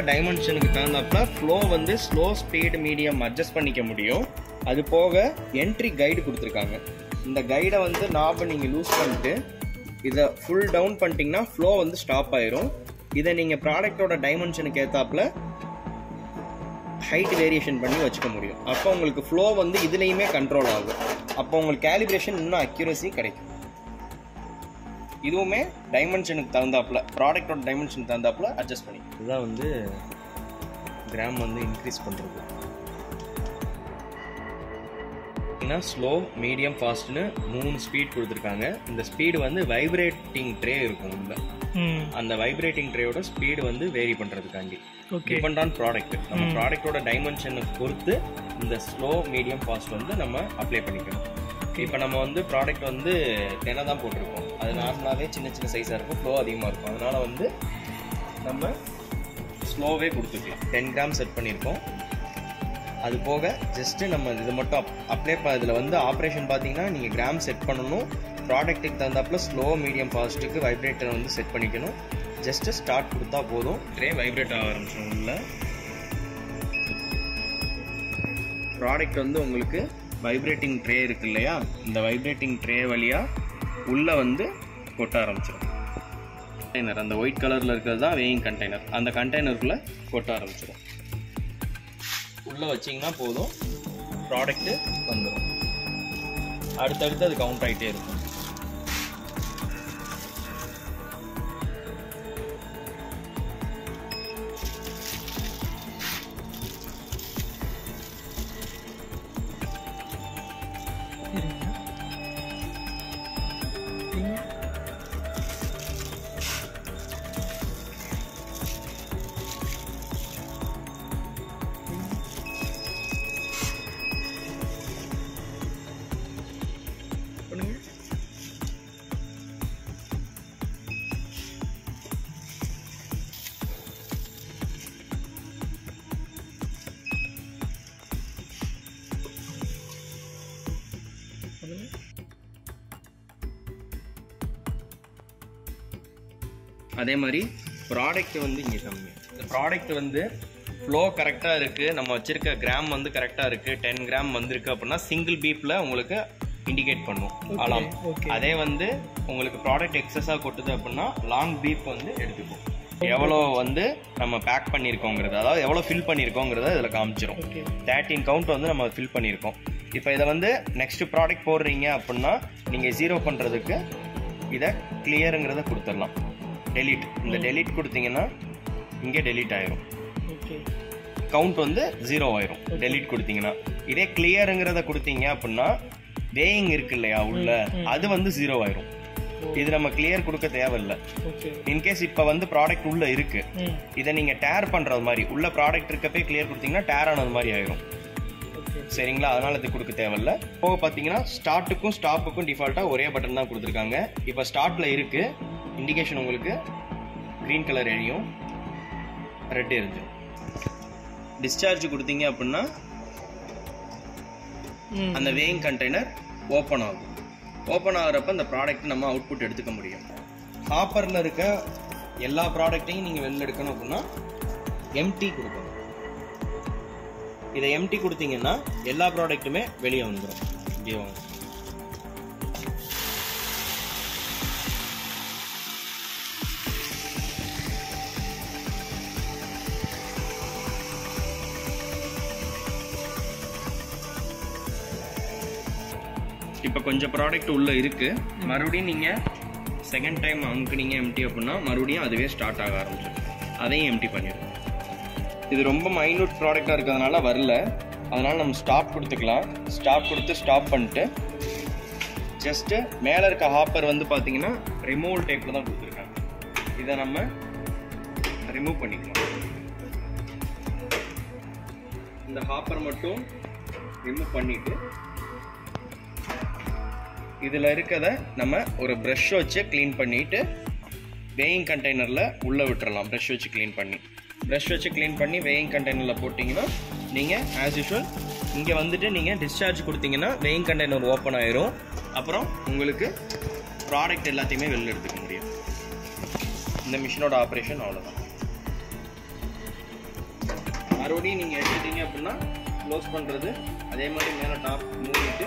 டைமென்ஷனுக்கு தகுந்தாப்புல ஃப்ளோ வந்து slow speed medium adjust பண்ணிக்க முடியும் அது போக என்ட்ரி கைடு கொடுத்துருக்காங்க இந்த கைடை வந்து நாபை நீங்கள் லூஸ் பண்ணிட்டு இதை ஃபுல் டவுன் பண்ணிட்டீங்கன்னா ஃப்ளோ வந்து ஸ்டாப் ஆயிரும் இதை நீங்கள் ப்ராடக்ட்டோட டைமென்ஷனுக்கு ஏற்றாப்புல ஹைட் வேரியேஷன் பண்ணி வச்சுக்க முடியும் அப்போ உங்களுக்கு ஃப்ளோ வந்து இதுலேயுமே கண்ட்ரோல் ஆகும் அப்போ உங்களுக்கு கேலிப்ரேஷன் இன்னும் அக்யூரசி கிடைக்கும் இதுவுமே டைமென்ஷனுக்கு தகுந்தாப்புல ப்ராடக்ட்டோட டைமென்ஷனுக்கு தகுந்தாப்புல அட்ஜஸ்ட் பண்ணி இதுதான் வந்து கிராம் வந்து இன்க்ரீஸ் பண்ணுறது ஸ்லோ மீடியம் ஃபாஸ்ட்னு மூணு ஸ்பீட் கொடுத்துருக்காங்க இந்த ஸ்பீடு வந்து வைப்ரேட்டிங் ட்ரே இருக்கும் உள்ள ம் அந்த வைப்ரேட்டிங் ட்ரேயோட ஸ்பீடு வந்து வேரி பண்ணுறதுக்காண்டி ஓகே டிபெண்ட் ஆன் ப்ராடக்ட் நம்ம ப்ராடக்ட்டோட டைமென்ஷனை பொறுத்து இந்த ஸ்லோ மீடியம் ஃபாஸ்ட் வந்து நம்ம அப்ளை பண்ணிக்கணும் இப்போ நம்ம வந்து ப்ராடக்ட் வந்து தெனை தான் போட்டிருக்கோம் அது நார்மலாகவே சின்ன சின்ன சைஸாக இருக்கும் ஃப்ளோ அதிகமாக இருக்கும் அதனால வந்து நம்ம ஸ்லோவே கொடுத்துக்கலாம் டென் கிராம் செட் பண்ணியிருக்கோம் அது போக ஜஸ்ட்டு நம்ம இது மட்டும் அப்ளை ப இதில் வந்து ஆப்ரேஷன் பார்த்தீங்கன்னா நீங்கள் கிராம் செட் பண்ணணும் ப்ராடக்ட்டுக்கு தகுந்தாப்புல ஸ்லோ மீடியம் ஃபாஸ்ட்டுக்கு வைப்ரேட்டர் வந்து செட் பண்ணிக்கணும் ஜஸ்ட் ஸ்டார்ட் கொடுத்தா போதும் ட்ரே வைப்ரேட் ஆக ஆரம்பிச்சிடும் உள்ள ப்ராடக்ட் வந்து உங்களுக்கு வைப்ரேட்டிங் ட்ரே இருக்கு இல்லையா இந்த வைப்ரேட்டிங் ட்ரே வழியாக உள்ளே வந்து கொட்ட ஆரம்பிச்சிடும் கண்டெய்னர் அந்த ஒயிட் கலரில் இருக்கிறது தான் வேயிங் கண்டெய்னர் அந்த கண்டெய்னருக்குள்ளே கொட்ட ஆரம்பிச்சிடும் உள்ளே வச்சிங்கன்னா போதும் ப்ராடக்ட்டு வந்துடும் அடுத்தடுத்து அது கவுண்ட் ஆகிட்டே இருக்கும் இருங்க இருங்க. பண்ணுங்க பண்ணுங்க அதே மாதிரி ப்ராடக்ட் வந்து இங்கே கம்மி இந்த ப்ராடக்ட் வந்து ஃப்ளோ கரெக்டாக இருக்குது நம்ம வச்சிருக்க கிராம் வந்து கரெக்டாக இருக்குது டென் கிராம் வந்திருக்கு அப்படின்னா சிங்கிள் பீப்பில் உங்களுக்கு இண்டிகேட் பண்ணும் அலாம் okay. அதே வந்து உங்களுக்கு ப்ராடக்ட் எக்ஸஸாக கொட்டுது அப்படின்னா லாங் பீப் வந்து எடுத்துக்கும் எவ்வளோ வந்து நம்ம பேக் பண்ணியிருக்கோங்கிறது அதாவது எவ்வளோ ஃபில் பண்ணியிருக்கோங்கிறத இதில் காமிச்சிரும் ஓகே தேர்ட்டீன் கவுண்ட் வந்து நம்ம ஃபில் பண்ணியிருக்கோம் இப்போ இதை வந்து நெக்ஸ்ட் ப்ராடக்ட் போடுறீங்க அப்படின்னா நீங்கள் ஜீரோ பண்ணுறதுக்கு இதை கிளியருங்கிறத கொடுத்துடலாம் டெலீட் இந்த டெலீட் கொடுத்தீங்கன்னா இங்கே டெலீட் ஆயிரும் ஓகே கவுண்ட் வந்து ஜீரோ ஆயிரும் டெலீட் கொடுத்தீங்கன்னா இதே கிளியருங்கிறத கொடுத்தீங்க அப்படின்னா வேயிங் இருக்கு இல்லையா உள்ள அது வந்து ஜீரோ ஆயிரும் இது நம்ம கிளியர் கொடுக்க தேவையில்லை ஓகே இன்கேஸ் இப்போ வந்து ப்ராடக்ட் உள்ள இருக்கு ம் இதை நீங்கள் டேர் பண்ணுறது மாதிரி உள்ள ப்ராடக்ட் இருக்கப்பே கிளியர் கொடுத்தீங்கன்னா டேர் ஆனது மாதிரி ஆயிரும் ஓகே சரிங்களா அதனால இது கொடுக்க தேவையில்ல போக பார்த்தீங்கன்னா ஸ்டார்ட்டுக்கும் ஸ்டாப்புக்கும் டிஃபால்ட்டாக ஒரே பட்டன் தான் கொடுத்துருக்காங்க இப்போ ஸ்டார்ட்ல இருக்கு இண்டிகேஷன் உங்களுக்கு க்ரீன் கலர் எரியும் ரெட் எரிஞ்சு டிஸ்சார்ஜ் கொடுத்தீங்க அப்படின்னா ம் அந்த வேயிங் கண்டெய்னர் ஓப்பன் ஆகும் ஓப்பன் ஆகுறப்ப அந்த ப்ராடக்ட் நம்ம அவுட்புட் எடுத்துக்க முடியும் ஹாப்பரில் இருக்க எல்லா ப்ராடக்ட்டையும் நீங்கள் வெளில எடுக்கணும் அப்படின்னா எம்டி கொடுக்கணும் இதை எம்டி கொடுத்தீங்கன்னா எல்லா ப்ராடக்ட்டுமே வெளியே வந்துடும் இப்படியே வாங்க இப்போ கொஞ்சம் ப்ராடக்ட் உள்ள இருக்கு மறுபடியும் நீங்க செகண்ட் டைம் அமுக்குனீங்க எம்டி அப்படின்னா மறுபடியும் அதுவே ஸ்டார்ட் ஆக ஆரம்பிச்சிடும் அதையும் எம்டி பண்ணிடும் இது ரொம்ப மைனூட் ப்ராடக்டாக இருக்கிறதுனால வரல அதனால நம்ம ஸ்டாப் கொடுத்துக்கலாம் ஸ்டாப் கொடுத்து ஸ்டாப் பண்ணிட்டு ஜஸ்ட்டு மேலே இருக்க ஹாப்பர் வந்து பார்த்தீங்கன்னா ரிமூவல் டைப்பில் தான் கொடுத்துருக்காங்க இதை நம்ம ரிமூவ் பண்ணிக்கலாம் இந்த ஹாப்பர் மட்டும் ரிமூவ் பண்ணிட்டு இதில் இருக்கதை நம்ம ஒரு ப்ரஷ் வச்சு க்ளீன் பண்ணிட்டு வேயிங் கண்டெய்னரில் உள்ளே விட்டுறலாம் ப்ரஷ் வச்சு க்ளீன் பண்ணி ப்ரஷ் வச்சு க்ளீன் பண்ணி வேயிங் கண்டெய்னரில் போட்டிங்கன்னா நீங்கள் ஆஸ் யூஷுவல் இங்கே வந்துட்டு நீங்கள் டிஸ்சார்ஜ் கொடுத்தீங்கன்னா வேயிங் கண்டெய்னர் ஓப்பன் ஆயிரும் அப்புறம் உங்களுக்கு ப்ராடக்ட் எல்லாத்தையுமே வெளில எடுத்துக்க முடியும் இந்த மிஷினோட ஆப்ரேஷன் அவ்வளோதான் மறுபடியும் நீங்கள் எடுத்துட்டீங்க அப்படின்னா க்ளோஸ் பண்ணுறது அதே மாதிரி மேலே டாப் மூடிட்டு